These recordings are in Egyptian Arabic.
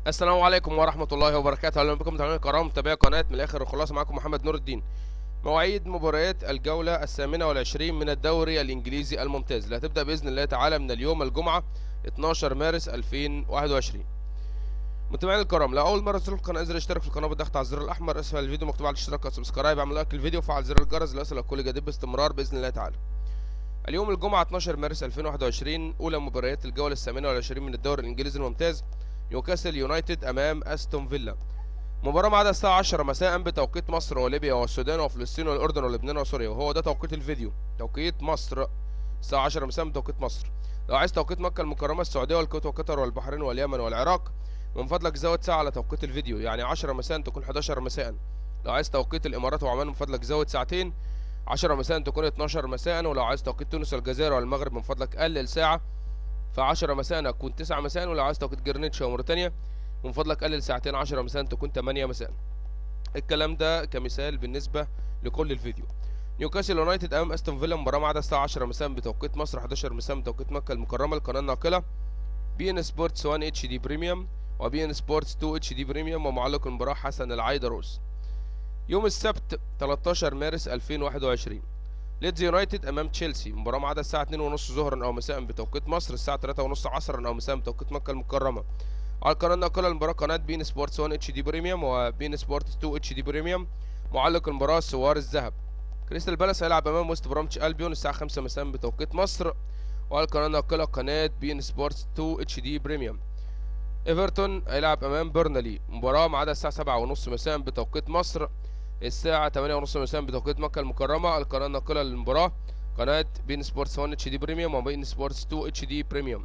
السلام عليكم ورحمة الله وبركاته أهلا بكم متابعين الكرام متابعي قناة من الآخر الخلاصة معكم محمد نور الدين مواعيد مباريات الجولة الثامنة والعشرين من الدوري الإنجليزي الممتاز اللي هتبدأ بإذن الله تعالى من اليوم الجمعة 12 مارس 2021 متابعين الكرام لو أول مرة تزوروا القناة انزل اشترك في القناة بالضغط على الزر الأحمر أسفل الفيديو مكتوب على الاشتراك وسبسكرايب اعمل لايك للفيديو وفعل زر الجرس ليصلك كل جديد باستمرار بإذن الله تعالى اليوم الجمعة 12 مارس 2021 أولى مباريات الجولة الثامنة والعشرين من الدوري الإنجليزي الممتاز نيوكاسل يونايتد امام استون فيلا مباراة ميعادها الساعة 10 مساء بتوقيت مصر وليبيا والسودان وفلسطين والاردن ولبنان وسوريا وهو ده توقيت الفيديو توقيت مصر الساعة 10 مساء بتوقيت مصر لو عايز توقيت مكة المكرمة السعودية والكويت وقطر والبحرين واليمن والعراق من فضلك زود ساعة على توقيت الفيديو يعني 10 مساء تكون 11 مساء لو عايز توقيت الامارات وعمان من فضلك زود ساعتين 10 مساء تكون 12 مساء ولو عايز توقيت تونس والجزائر والمغرب من فضلك قلل ساعة ف 10 مساء هتكون 9 مساء ولو عايز توقيت جرينتش وموريتانيا من فضلك قلل ساعتين 10 مساء تكون 8 مساء الكلام ده كمثال بالنسبة لكل الفيديو نيوكاسل يونايتد امام استون فيلا مباراة ميعادها الساعة 10 مساء بتوقيت مصر 11 مساء بتوقيت مكة المكرمة القناة الناقلة بي ان سبورتس 1 اتش دي بريميوم وبي ان سبورتس 2 اتش دي بريميوم ومعلق المباراة حسن العايدروس يوم السبت 13 مارس 2021 ليدز يونايتد امام تشيلسي مباراه ميعادها الساعه 2:30 ظهرا او مساء بتوقيت مصر الساعه 3:30 عصرا او مساء بتوقيت مكه المكرمه على القناه الناقله المباراه قناه بين سبورتس 1 اتش دي بريميوم وبين سبورتس 2 اتش دي بريميوم معلق المباراه سوار الذهب كريستال بالاس هيلعب امام ويست برامتش البيون الساعه 5 مساء بتوقيت مصر وعلى القناه الناقله قناه بين سبورتس 2 اتش دي بريميوم ايفرتون هيلعب امام بيرنلي مباراه ميعادها الساعه 7:30 مساء بتوقيت مصر الساعة 8:30 مساء بتوقيت مكة المكرمة القناة الناقلة للمباراة قناة بين سبورتس 1 اتش دي بريميوم وبين سبورتس 2 اتش دي بريميوم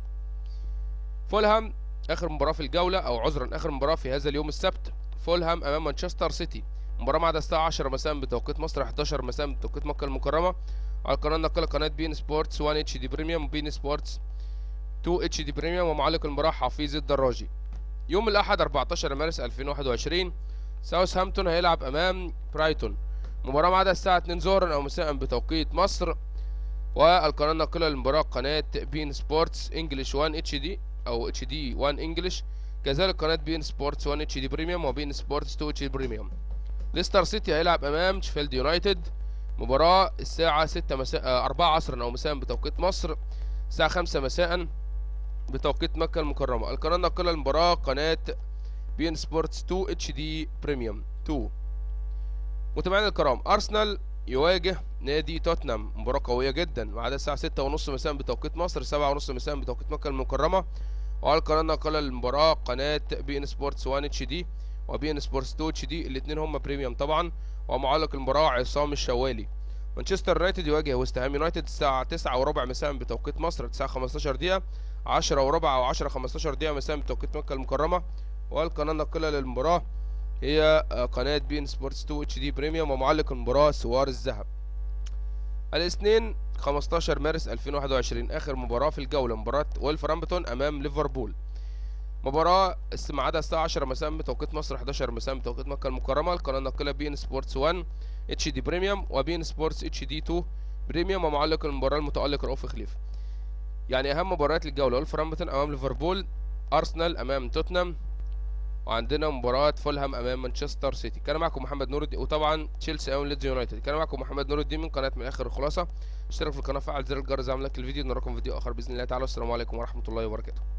فولهام آخر مباراة في الجولة أو عذرا آخر مباراة في هذا اليوم السبت فولهام أمام مانشستر سيتي مباراة ميعادها الساعة 10 مساء بتوقيت مصر 11 مساء بتوقيت مكة المكرمة على القناة الناقلة قناة بين سبورتس 1 اتش دي بريميوم وبين سبورتس 2 اتش دي بريميوم ومعلق المباراة حفيظ الدراجي يوم الأحد 14 مارس 2021 ساوثهامبتون هيلعب امام برايتون مباراة ميعادها الساعة 2 ظهرا او مساء بتوقيت مصر والقناة الناقلة للمباراة قناة بين سبورتس انجلش 1 اتش دي او اتش دي 1 انجلش كذلك قناة بين سبورتس 1 اتش دي بريميوم وبين سبورتس 2 اتش دي بريميوم ليستر سيتي هيلعب امام شفيلد يونايتد مباراة الساعة 6 مساء 4 عصرا او مساء بتوقيت مصر الساعة 5 مساء بتوقيت مكة المكرمة القناة الناقلة للمباراة قناة بي ان سبورتس 2 اتش دي بريميوم 2 متابعينا الكرام ارسنال يواجه نادي توتنهام مباراة قوية جدا ميعادها الساعة 6:30 مساء بتوقيت مصر 7:30 مساء بتوقيت مكة المكرمة وعلى القناة الناقلة للمباراة قناة بي ان سبورتس 1 اتش دي وبي ان سبورتس 2 اتش دي الاثنين هم بريميوم طبعا ومعلق المباراة عصام الشوالي مانشستر يونايتد يواجه ويست هام يونايتد الساعة 9 وربع مساء بتوقيت مصر الساعة 15 دقيقة 10 وربع او 10 15 دقيقة مساء بتوقيت مكة المكرمة والقناة الناقلة للمباراة هي قناة بين سبورتس 2 اتش دي بريميوم ومعلق المباراة سوار الذهب الاثنين 15 مارس 2021 اخر مباراة في الجولة مباراة ويلفرامبتون امام ليفربول مباراة ميعادها الساعة 10 مساء بتوقيت مصر 11 مساء بتوقيت مكة المكرمة القناة الناقلة بين سبورتس 1 اتش دي بريميوم وبين سبورتس اتش دي 2 بريميوم ومعلق المباراة المتألق رؤوف خليف يعني اهم مباريات الجولة ويلفرامبتون امام ليفربول ارسنال امام توتنهام وعندنا مباراة فولهام امام مانشستر سيتي كان معكم محمد نور الدين وطبعا تشيلسي امام ليدز يونايتد كان معكم محمد نور الدين من قناة من اخر الخلاصة اشترك في القناة فعل زر الجرس اعمل لك الفيديو نراكم فيديو اخر باذن الله تعالى والسلام عليكم ورحمة الله وبركاته